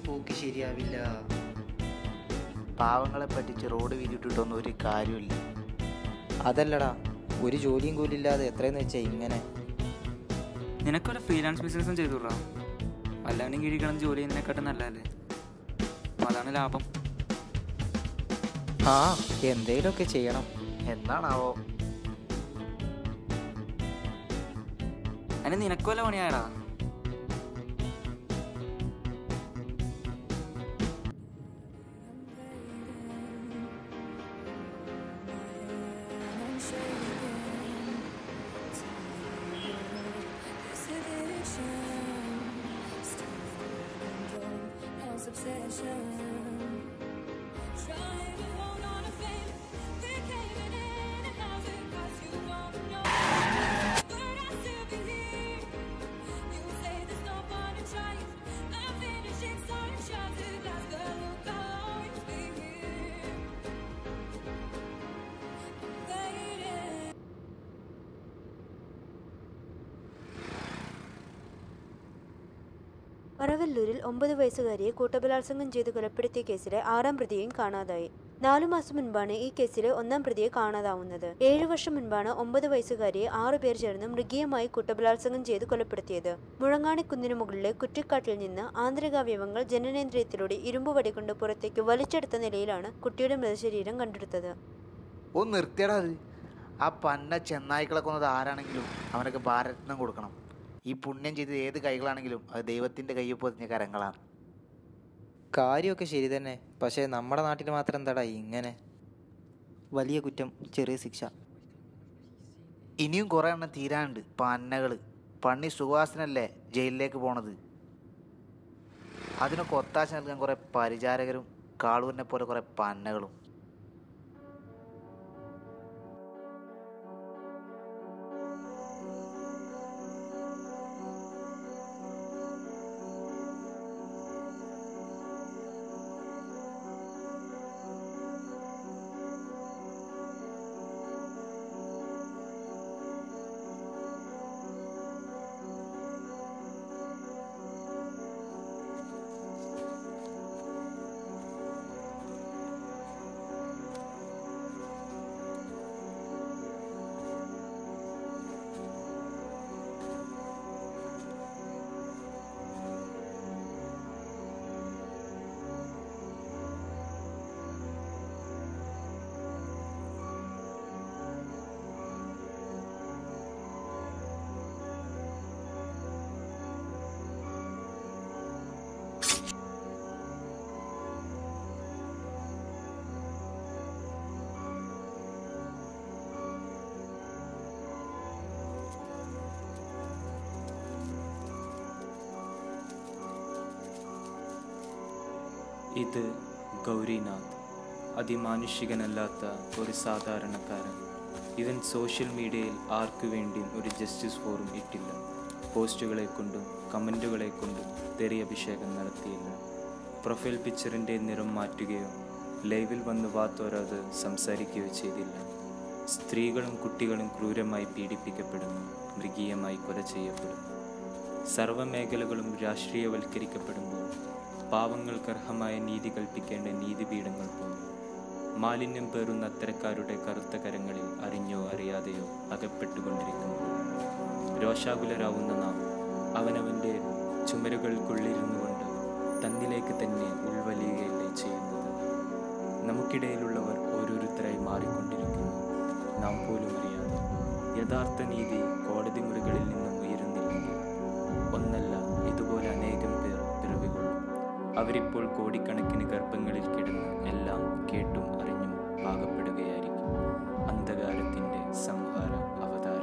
പോക്ക് ശരിയാവില്ല പാവങ്ങളെ പറ്റിച്ച് റോഡ് വീതിയിട്ടിട്ടൊന്നും ഒരു കാര്യമില്ല അതല്ലടാ ഒരു ജോലിയും കൂലില്ലാതെ എത്രയെന്ന് വെച്ചാ ഇങ്ങനെ നിനക്കൊരു ഫ്രീലാൻസ് ബിസിനസ്സും ചെയ്തുടാ അല്ലാണ്ട് കീഴിൽ കിടന്ന് ജോലി ചെയ്യുന്നതിനെക്കാട്ടും നല്ലതല്ലേ അതാണ് ലാഭം ആ എന്തേലുമൊക്കെ ചെയ്യണം എന്താണാവോ അതിന് നിനക്ക് വല്ല പണിയാടാ Obsession. Trying to hold on to fame, we're caving in, and how's it 'cause you won't know. But I still believe. You say there's no point in trying. I'm finishing starting shots to glass, but look, I'll always be here. Waiting. പറവല്ലൂരിൽ ഒമ്പത് വയസ്സുകാരിയെ കൂട്ടബലാത്സംഗം ചെയ്ത് കൊലപ്പെടുത്തിയ കേസിലെ ആറാം പ്രതിയെയും കാണാതായി നാലു മാസം മുൻപാണ് ഈ കേസിലെ ഒന്നാം പ്രതിയെ കാണാതാവുന്നത് ഏഴു വർഷം മുൻപാണ് ഒമ്പത് വയസ്സുകാരിയെ ആറു പേർ ചേർന്ന് മൃഗീയമായി കൂട്ടബലാത്സംഗം ചെയ്ത് കൊലപ്പെടുത്തിയത് മുഴങ്ങാണിക്കുന്നിനു മുകളിലെ കുറ്റിക്കാട്ടിൽ നിന്ന് ആന്തരികാവയവങ്ങൾ ജനനേന്ദ്രിയത്തിലൂടെ ഇരുമ്പ് വടികൊണ്ട് പുറത്തേക്ക് വലിച്ചെടുത്ത നിലയിലാണ് കുട്ടിയുടെ മൃതശരീരം കണ്ടെടുത്തത് ഒന്ന് നിർത്തിയടാ അത് ആ പന്ന ചെന്നായ്ക്കളെ കൊന്നത് ആരാണെങ്കിലും അവനൊക്കെ ഭാരത്നം കൊടുക്കണം ഈ പുണ്യം ചെയ്ത് ഏത് കൈകളാണെങ്കിലും അത് ദൈവത്തിൻ്റെ കയ്യിൽ പൊതിഞ്ഞ കരങ്ങളാണ് കാര്യമൊക്കെ ശരി തന്നെ പക്ഷേ നമ്മുടെ നാട്ടിൽ മാത്രം എന്താടാ ഇങ്ങനെ വലിയ കുറ്റം ചെറിയ ശിക്ഷ ഇനിയും കുറേ എണ്ണം തീരാനുണ്ട് പന്നകൾ പണ്ണി സുഹാസനല്ലേ ജയിലിലേക്ക് പോണത് അതിനൊക്കെ ഒത്താശ നൽകാൻ കുറേ പരിചാരകരും കാളൂരിനെ പോലെ കുറേ പന്നകളും ഇത് ഗൗരിനാഥ് അതിമാനുഷികനല്ലാത്ത ഒരു സാധാരണക്കാരൻ ഇവൻ സോഷ്യൽ മീഡിയയിൽ ആർക്കു വേണ്ടിയും ഒരു ജസ്റ്റിസ് ഫോറും ഇട്ടില്ല പോസ്റ്റുകളെ കൊണ്ടും കമൻറ്റുകളെ കൊണ്ടും തെറിയഭിഷേകം നടത്തിയില്ല പ്രൊഫൈൽ പിക്ചറിൻ്റെ നിറം മാറ്റുകയോ ലൈവിൽ വന്ന് വാത്തോരാതെ സംസാരിക്കുകയോ ചെയ്തില്ല സ്ത്രീകളും കുട്ടികളും ക്രൂരമായി പീഡിപ്പിക്കപ്പെടുന്നു മൃഗീയമായി കൊല ചെയ്യപ്പെടുന്നു സർവ്വമേഖലകളും രാഷ്ട്രീയവൽക്കരിക്കപ്പെടുമ്പോൾ പാവങ്ങൾക്കർഹമായ നീതി കൽപ്പിക്കേണ്ട നീതിപീഠങ്ങൾ പോലും മാലിന്യം പേറുന്ന അത്തരക്കാരുടെ കറുത്ത കരങ്ങളിൽ അറിഞ്ഞോ അറിയാതെയോ അകപ്പെട്ടുകൊണ്ടിരിക്കുന്നു രോഷാകുലരാവുന്ന നാം അവനവൻ്റെ ചുമരുകൾക്കുള്ളിരുന്നു കൊണ്ട് തന്നിലേക്ക് തന്നെ ഉൾവലിയുകയല്ലേ ചെയ്യുന്നത് നമുക്കിടയിലുള്ളവർ ഓരോരുത്തരായി മാറിക്കൊണ്ടിരിക്കുന്നു നാം പോലും അറിയാതെ യഥാർത്ഥ നീതി കോടതി മുറികളിൽ നിന്നും ഉയരുന്നില്ലെങ്കിൽ ഒന്നല്ല ഇതുപോലെ അനേകം പേർ പിറവികൊള്ളും അവരിപ്പോൾ കോടിക്കണക്കിന് ഗർഭങ്ങളിൽ കിടന്ന് എല്ലാം കേട്ടും അറിഞ്ഞും പാകപ്പെടുകയായിരിക്കും അന്ധകാരത്തിൻ്റെ സംഹാര അവതാരം